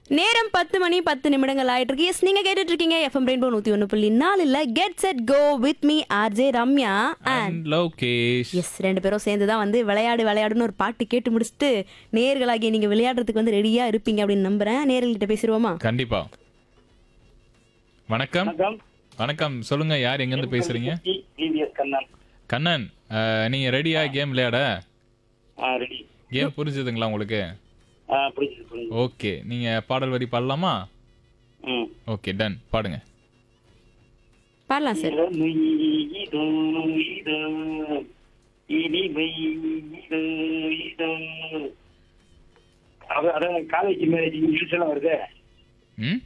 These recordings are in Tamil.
நேரம் பத்து மணி பத்து நிமிடங்கள் ஆயிட்டு இருக்கு எஸ் நீங்க கேட்டுட்டு இருக்கீங்க எஃப்எம் ரெயின்போ நூத்தி ஒன்று புள்ளி நாலுல get set go with me RJ Ramya and and Lokesh S ரெண்டு பேரும் சேர்ந்து தான் வந்து விளையாடு விளையாடுன்னு ஒரு பாட்டு கேட்டு முடிச்சுட்டு நேர்களாகிய நீங்க விளையாடுறதுக்கு வந்து ரெடியா இருப்பீங்க அப்படின்னு நம்புறேன் நேர்கள்கிட்ட பேசிடுவோமா கண்டிப்பா வணக்கம் வணக்கம் வணக்கம் சொல்லுங்க யார் எங்க இருந்து பேசுறீங்க டிவிஎஸ் கண்ணன் கண்ணன் அஹ், நீங்க ரெடியா கேம் விளையாட ஆ ரெடி கேம் புரிஞ்சுதுங்களா உங்களுக்கு ஆ புரிஞ்சுது புரிஞ்சுது ஓகே நீங்க பாடல் வரி பாடலாமா ம் ஓகே டன் பாடுங்க பாடலாம் சார் இளமை இதோ இதோ இனிமை இதோ இதோ அது அதான் காலேஜ் மேரேஜ் இங்கிலீஷ் எல்லாம் வருது ம்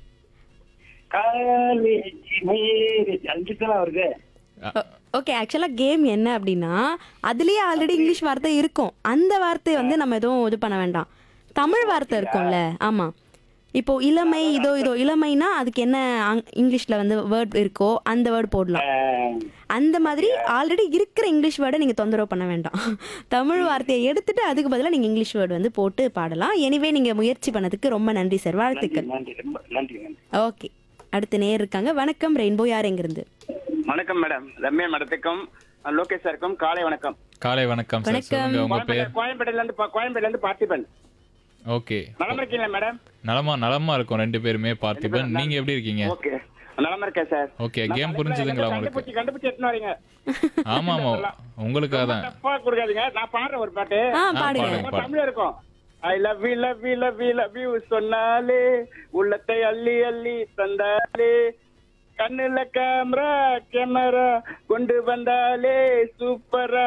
காலேஜ் மேரேஜ் இங்கிலீஷ் எல்லாம் வருது ஓகே ஆக்சுவலாக கேம் என்ன அப்படின்னா அதுலயே ஆல்ரெடி இங்கிலீஷ் வார்த்தை இருக்கும் அந்த வார்த்தையை வந்து நம்ம எதுவும் இது பண்ண வேண்டாம் தமிழ் வார்த்தை இருக்கும்ல ஆமா இப்போ இளமை இதோ இதோ இளமைனா அதுக்கு என்ன ஆங்- இங்கிலீஷ்ல வந்து வேர்ட் இருக்கோ அந்த வேர்ட் போடலாம் ஆ, அந்த மாதிரி ஆல்ரெடி இருக்கிற இங்கிலீஷ் வேர்டை நீங்கள் தொந்தரவு பண்ண வேண்டாம் தமிழ் வார்த்தையை எடுத்துட்டு அதுக்கு பதிலாக நீங்கள் இங்கிலீஷ் வேர்டு வந்து போட்டு பாடலாம் எனிவே நீங்கள் முயற்சி பண்ணதுக்கு ரொம்ப நன்றி சார் நன்றி வாழ்த்துக்கள் நன்றி ரொம்ப நன்றி நன்றி ஓகே அடுத்து நேர் இருக்காங்க வணக்கம் ரெயின்போ யார் எங்கிருந்து வணக்கம் மேடம் ரம்யா மேடத்துக்கும் லோகேஷ் சாருக்கும் காலை வணக்கம் காலை வணக்கம் சார் வணக்கம். சொல்லுங்க உங்க பேர் கோயம்பேடு- கோயம்பேடுல இருந்து பா- கோயம்பேடுல இருந்து பார்த்திபன் ஓகே நலமா இருக்கீங்களா மேடம் நலமா நலமா இருக்கும் ரெண்டு பேருமே பார்த்திபன் நீங்க எப்படி இருக்கீங்க ஓகே நலமா இருக்கேன் சார் ஓகே நான் கேம் தலைப்புல புரிஞ்சுதுங்களா எனக்கு உங்களுக்கு கண்டுபிடிச்சு கண்டுபிடிச்சு எடுத்துன்னு வரீங்க ஆமா ஆமா உங்களுக்காக தான் தப்பா கொடுக்காதீங்க நான் பாடுறேன் ஒரு பாட்டு ஆ ஆ, பாடுங்க பாடுங்க. ரொம்ப தமிழ் இருக்கும் I love you love you love you love you சொன்னாலே உள்ளத்தை அள்ளி அள்ளி தந்தாலே கண்ணுல கேமரா கேமரா கொண்டு வந்தாலே சூப்பரா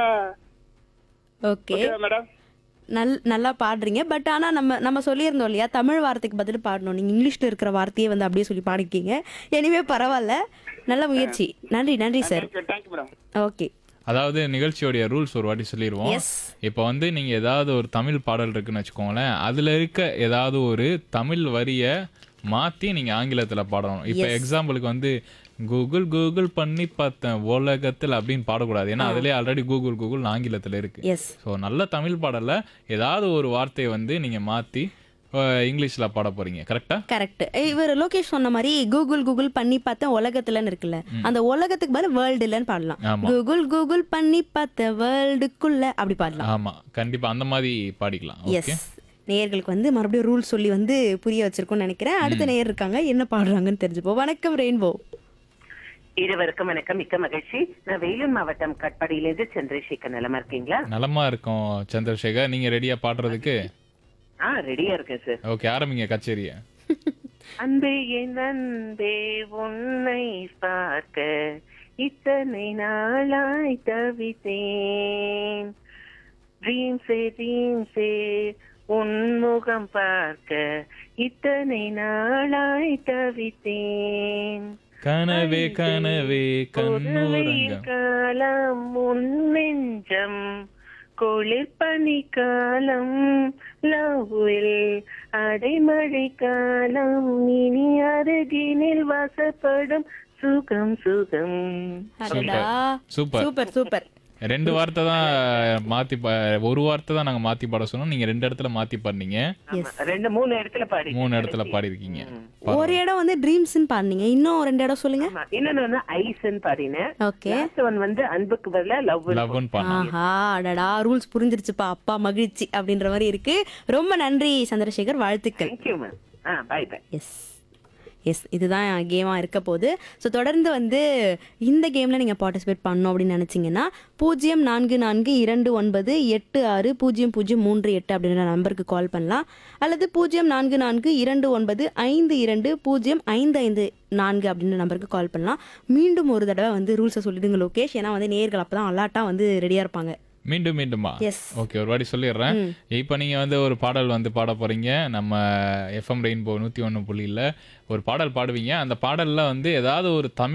ஓகே ஓகே மேடம் நல் நல்லா பாடுறீங்க பட் ஆனால் நம்ம நம்ம சொல்லியிருந்தோம் இல்லையா தமிழ் வார்த்தைக்கு பதில் பாடணும் நீங்கள் இங்கிலீஷில் இருக்கிற வார்த்தையே வந்து அப்படியே சொல்லி பாடிருக்கீங்க எனிவே பரவாயில்ல நல்ல முயற்சி நன்றி நன்றி sir thank you thank you madam okay அதாவது நிகழ்ச்சியோடைய ரூல்ஸ் ஒரு வாட்டி சொல்லிடுவோம் Yes. இப்போ வந்து நீங்க ஏதாவது ஒரு தமிழ் பாடல் இருக்குன்னு வச்சுக்கோங்களேன் அதுல இருக்க ஏதாவது ஒரு தமிழ் வரிய மாத்தி நீங்க ஆங்கிலத்துல பாடணும் இப்போ எக்ஸாம்பிளுக்கு வந்து கூகுள் கூகுள் பண்ணி பார்த்தேன் உலகத்தில் அப்படின்னு பாடக்கூடாது ஏன்னா அதுலயே ஆல்ரெடி கூகுள் கூகுள் ஆங்கிலத்துல இருக்கு எஸ் ஸோ நல்ல தமிழ் பாடல்ல ஏதாவது ஒரு வார்த்தையை வந்து நீங்க மாத்தி அஹ், இங்கிலீஷ்ல பாட போறீங்க கரெக்டா கரெக்ட் இவர் லோகேஷ் சொன்ன மாதிரி கூகுள் கூகுள் பண்ணி பார்த்தேன் உலகத்துலன்னு இருக்குல்ல அந்த உலகத்துக்கு பதில் வேர்ல்டுலன்னு பாடலாம் ஆமா. கூகுள் கூகுள் பண்ணி பார்த்த வேர்ல்டுக்குள்ள அப்படி பாடலாம் ஆமா கண்டிப்பா அந்த மாதிரி பாடிக்கலாம் எஸ் ஓகே நேயர்களுக்கு வந்து மறுபடியும் ரூல் சொல்லி வந்து புரிய வச்சிருக்கோம்னு நினைக்கிறேன் அடுத்த நேயர் இருக்காங்க என்ன பாடுறாங்கன்னு தெரிஞ்சுப்போம் வணக்கம் ரெயின்போ இருவருக்கும் வணக்கம் மிக்க மகிழ்ச்சி நான் வேலூர் மாவட்டம் கட்பாடியிலிருந்து சந்திரசேகர் நிலமா இருக்கீங்களா நலமா இருக்கும் சந்திரசேகர் நீங்க ரெடியா பாடுறதுக்கு ஆ ரெடியா இருக்கேன் சார் ஓகே ஆரம்பிங்க கச்சேரிய அன்பே என் அன்பே உன்னை பார்க்க இத்தனை நாளாய் தவித்தேன் ட்ரீம்ஸே ட்ரீம்ஸே உன்முகம் பார்க்க இத்தனை நாளாய் தவித்தேன் கனவே கனவே பொதுவையில் கண்ணூரங்கம் காலம் உன் நெஞ்சம் குளிர் பனி காலம் லவ்வில் அடைமழை காலம் இனி அருகினில் வாசப்படும் சுகம் சுகம் அடடா சூப்பர் சூப்பர் சூப்பர் ரெண்டு வார்த்தை தான் மாத்தி பா- ஒரு வார்த்தை தான் நாங்க மாத்தி பாட சொன்னோம் நீங்க ரெண்டு இடத்துல மாத்தி பாடுனீங்க ஆமா, ரெண்டு மூணு இடத்துல பாடி மூணு இடத்துல பாடிருக்கீங்க ஒரு இடம் வந்து ட்ரீம்ஸ்னு பாடுனீங்க இன்னும் ரெண்டு இடம் சொல்லுங்க ஆமா, இன்னொன்னு வந்து ஐஸ்ன்னு பாடினேன் ஓகே லாஸ்ட் ஒன் வந்து அன்புக்கு பதிலா லவ் லவ்னு பாடினீங்க ஆஹா அடடா ரூல்ஸ் புரிஞ்சிருச்சுப்பா அப்பா மகிழ்ச்சி அப்படின்ற மாதிரி இருக்கு ரொம்ப நன்றி சந்திரசேகர் வாழ்த்துக்கள் தேங்க்யூ மேம் ஆ பாய் பாய் எஸ் எஸ் இதுதான் கேமாக இருக்க போகுது ஸோ தொடர்ந்து வந்து இந்த கேமில் நீங்கள் பார்ட்டிசிபேட் பண்ணணும் அப்படின்னு நினச்சிங்கன்னா பூஜ்ஜியம் நான்கு நான்கு இரண்டு ஒன்பது எட்டு ஆறு பூஜ்ஜியம் பூஜ்ஜியம் மூன்று எட்டு அப்படின்ற நம்பருக்கு கால் பண்ணலாம் அல்லது பூஜ்ஜியம் நான்கு நான்கு இரண்டு ஒன்பது ஐந்து இரண்டு பூஜ்ஜியம் ஐந்து ஐந்து நான்கு அப்படின்ற நம்பருக்கு கால் பண்ணலாம் மீண்டும் ஒரு தடவை வந்து ரூல்ஸை சொல்லிடுங்க லோகேஷ் ஏன்னா வந்து நேர்கள் அப்போ தான் அலாட்டாக வந்து ரெடியாக இருப்பாங்க மீண்டும் மீண்டுமா Yes. ஓகே ஒரு வாட்டி சொல்லிடுறேன் இப்போ நீங்க வந்து ஒரு பாடல் வந்து பாட போறீங்க நம்ம எஃப்எம் ரெயின்போ நூத்தி ஒன்று புள்ளியில் ஒரு பாடல் பாடுவீங்க அந்த பாடல்ல வந்து ஏதாவது ஒரு தமிழ்